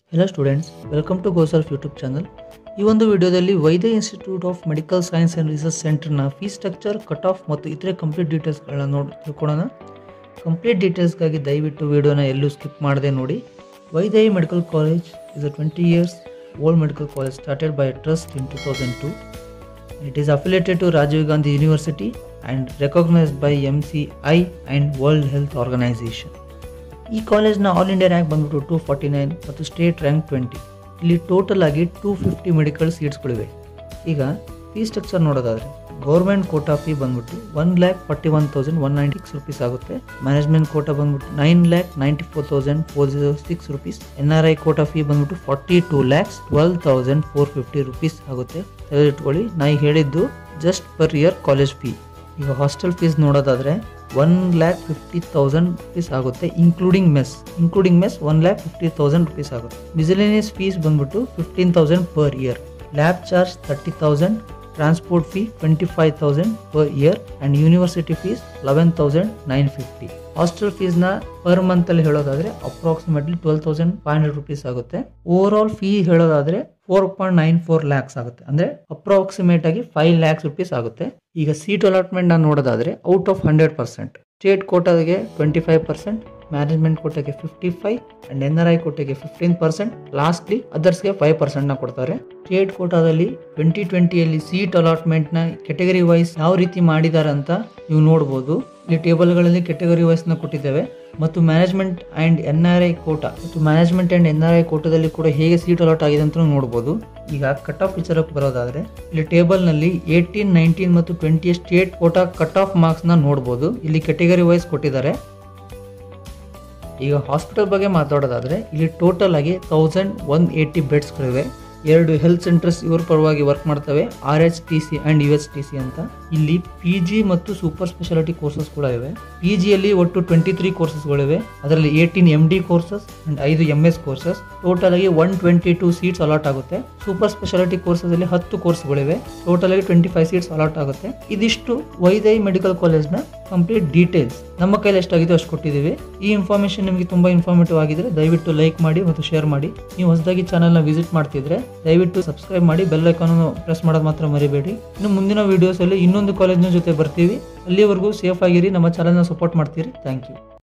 Hello students welcome to ಗೋಸಲ್ಫ್ YouTube channel ಈ ಒಂದು ವಿಡಿಯೋದಲ್ಲಿ Vaidya institute of medical science and research ಸೆಂಟರ್ನ ಫೀಸ್ ಸ್ಟ್ರಕ್ಚರ್ ಕಟ್ ಆಫ್ ಮತ್ತು ಇತರೆ ಕಂಪ್ಲೀಟ್ ಡೀಟೇಲ್ಸ್ಗಳನ್ನ ನೋಡಿ ತಿಳ್ಕೊಳ್ಳೋಣ ಕಂಪ್ಲೀಟ್ ಡೀಟೇಲ್ಸ್ಗಾಗಿ ದಯವಿಟ್ಟು ವಿಡಿಯೋನ ಎಲ್ಲೂ ಸ್ಕಿಪ್ ಮಾಡದೆ ನೋಡಿ Vaidya medical college is a twenty years old medical college started by trust in two thousand two It is affiliated to Rajiv Gandhi University and recognized by MCI and World Health Organization. ಈ ಕಾಲೇಜ್ನ all India rank ಬಂದ್ಬಿಟ್ಟು two forty nine ಮತ್ತು state rank twenty ಇಲ್ಲಿ total ಆಗಿ two fifty medical ಸೀಟ್ಸ್ಗಳಿವೆ ಈಗ fee structure ನೋಡೋದಾದ್ರೆ government quota fee ಬಂದ್ಬಿಟ್ಟು one lakh forty one thousand one ninety six rupees ಆಗುತ್ತೆ ಮ್ಯಾನೇಜ್ಮೆಂಟ್ ಕೋಟಾ ಬಂದ್ಬಿಟ್ಟು nine lakh ninety four thousand four zero six rupees N R I quota fee ಬಂದ್ಬಿಟ್ಟು forty two lakhs twelve thousand four fifty rupees ಆಗುತ್ತೆ ತೆಗೆದಿಟ್ಕೊಳ್ಳಿ ನಾ ಈಗ ಹೇಳಿದ್ದು just per year college fee ಈಗ hostel fees ನೋಡೋದಾದ್ರೆ one lakh fifty thousand rupees ಆಗುತ್ತೆ including mess including mess one lakh fifty thousand rupees ಆಗುತ್ತೆ ಮಿಸಲೇನಿಯಸ್ ಫೀಸ್ ಬಂದ್ಬಿಟ್ಟು fifteen thousand per year lab charge thirty thousand transport fee twenty five thousand per year and university fees eleven thousand nine fifty hostel ಫೀಸ್ನ per month ಅಲ್ಲಿ ಹೇಳೋದಾದ್ರೆ approximately twelve thousand five hundred rupees ಆಗುತ್ತೆ over all fee ಹೇಳೋದಾದ್ರೆ four point nine four lakhs ಆಗುತ್ತೆ ಅಂದ್ರೆ approximate ಆಗಿ five lakhs rupees ಆಗುತ್ತೆ ಈಗ ಸೀಟ್ ಅಲಾಟ್ಮೆಂಟ್ ನಾನು ನೋಡೋದಾದ್ರೆ out of hundred percent state ಕೋಟಾಗೆ ಟ್ವೆಂಟಿ ಫೈವ್ ಪರ್ಸೆಂಟ್ ಮ್ಯಾನೇಜ್ಮೆಂಟ್ ಕೋಟಾಗೆ fifty five and N R I ಕೋಟಾಗೆ ಫಿಫ್ಟೀನ್ ಪರ್ಸೆಂಟ್ ಲಾಸ್ಟ್ಲಿ ಅದರ್ಸ್ಗೆ ಫೈವ್ ಪರ್ಸೆಂಟ್ ನ ಕೊಡ್ತಾರೆ ಸ್ಟೇಟ್ ಕೋಟಾದಲ್ಲಿ ಟ್ವೆಂಟಿ ಟ್ವೆಂಟಿಯಲ್ಲಿ ಸೀಟ್ ಅಲಾಟ್ಮೆಂಟ್ ನ ಕೆಟಗರಿ ವೈಸ್ ಯಾವ ರೀತಿ ಮಾಡಿದ್ದಾರೆ ಅಂತ ನೀವು ನೋಡ್ಬೋದು ಇಲ್ಲಿ ಟೇಬಲ್ಗಳಲ್ಲಿ ಕೆಟಗರಿ ವೈಸ್ ನ ಕೊಟ್ಟಿದ್ದೇವೆ ಮತ್ತು management and N R I quota ಮತ್ತು management and N R I ಕೋಟಾದಲ್ಲಿ ಕೂಡ ಹೇಗೆ ಸೀಟ್ ಅಲಾಟ್ ಆಗಿದೆ ಅಂತ ನೋಡ್ಬೋದು ಈಗ ಕಟ್ ಆಫ್ ವಿಚಾರಕ್ಕೆ ಬರೋದಾದ್ರೆ ಇಲ್ಲಿ ಟೇಬಲ್ ನಲ್ಲಿ ಏಯ್ಟೀನ್ ನೈನ್ಟೀನ್ ಮತ್ತು twenty state quota cut off marks ನ ನೋಡಬಹುದು ಇಲ್ಲಿ ಕೆಟಗರಿ ವೈಸ್ ಕೊಟ್ಟಿದ್ದಾರೆ ಈಗ ಹಾಸ್ಪಿಟಲ್ ಬಗ್ಗೆ ಮಾತಾಡೋದಾದ್ರೆ ಇಲ್ಲಿ ಟೋಟಲ್ ಆಗಿ ತೌಸಂಡ್ ಒನ್ ಏಯ್ಟಿ ಬೆಡ್ಸ್ಗಳಿವೆ ಎರಡು ಹೆಲ್ತ್ ಸೆಂಟರ್ಸ್ ಇವ್ರ ಪರವಾಗಿ ವರ್ಕ್ ಮಾಡ್ತವೆ R H T C and U S T C ಅಂತ ಇಲ್ಲಿ ಪಿ ಜಿ ಮತ್ತು ಸೂಪರ್ ಸ್ಪೆಷಾಲಿಟಿ ಕೋರ್ಸಸ್ ಕೂಡ ಇವೆ ಪಿ ಜಿಯಲ್ಲಿ ಒಟ್ಟು ಟ್ವೆಂಟಿ ತ್ರೀ ಕೋರ್ಸಸ್ಗಳಿವೆ ಅದರಲ್ಲಿ eighteen M D courses and ಐದು ಎಂ ಎಸ್ ಕೋರ್ಸಸ್ ಟೋಟಲ್ ಆಗಿ one twenty two seats allot ಆಗುತ್ತೆ ಸೂಪರ್ ಸ್ಪೆಷಾಲಿಟಿ ಕೋರ್ಸಸ್ ಅಲ್ಲಿ ಹತ್ತು ಕೋರ್ಸ್ಗಳಿವೆ ಟೋಟಲ್ ಆಗಿ ಟ್ವೆಂಟಿ ಫೈವ್ ಸೀಟ್ಸ್ ಅಲಾಟ್ ಆಗುತ್ತೆ ಇದಿಷ್ಟು ವೈದೈ ಮೆಡಿಕಲ್ ಕಾಲೇಜ್ನ ಕಂಪ್ಲೀಟ್ ಡೀಟೇಲ್ಸ್ ನಮ್ಮ ಕೈಲಿ ಎಷ್ಟಾಗಿದೆ ಅಷ್ಟು ಕೊಟ್ಟಿದ್ದೀವಿ ಈ ಇನ್ಫಾರ್ಮೇಶನ್ ನಿಮಗೆ ತುಂಬಾ ಇನ್ಫಾರ್ಮೇಟಿವ್ ಆಗಿದ್ರೆ ದಯವಿಟ್ಟು ಲೈಕ್ ಮಾಡಿ ಮತ್ತು ಶೇರ್ ಮಾಡಿ ನೀವು ಹೊಸದಾಗಿ ಚಾನಲ್ನ ವಿಸಿಟ್ ಮಾಡ್ತಿದ್ರೆ ದಯವಿಟ್ಟು ಸಬ್ಸ್ಕ್ರೈಬ್ ಮಾಡಿ ಬೆಲ್ ಐಕಾನ್ ಪ್ರೆಸ್ ಮಾಡೋದು ಮಾತ್ರ ಮರಿಬೇಡಿ ಇನ್ನು ಮುಂದಿನ ವಿಡಿಯೋಸ್ ಅಲ್ಲಿ ಇನ್ನೊಂದು ಕಾಲೇಜ್ನ ಜೊತೆ ಬರ್ತೀವಿ ಅಲ್ಲಿವರೆಗೂ ಸೇಫ್ ಆಗಿರಿ ನಮ್ಮ ಚಾನಲ್ನ ಸಪೋರ್ಟ್ ಮಾಡ್ತೀರಿ ಥ್ಯಾಂಕ್ ಯು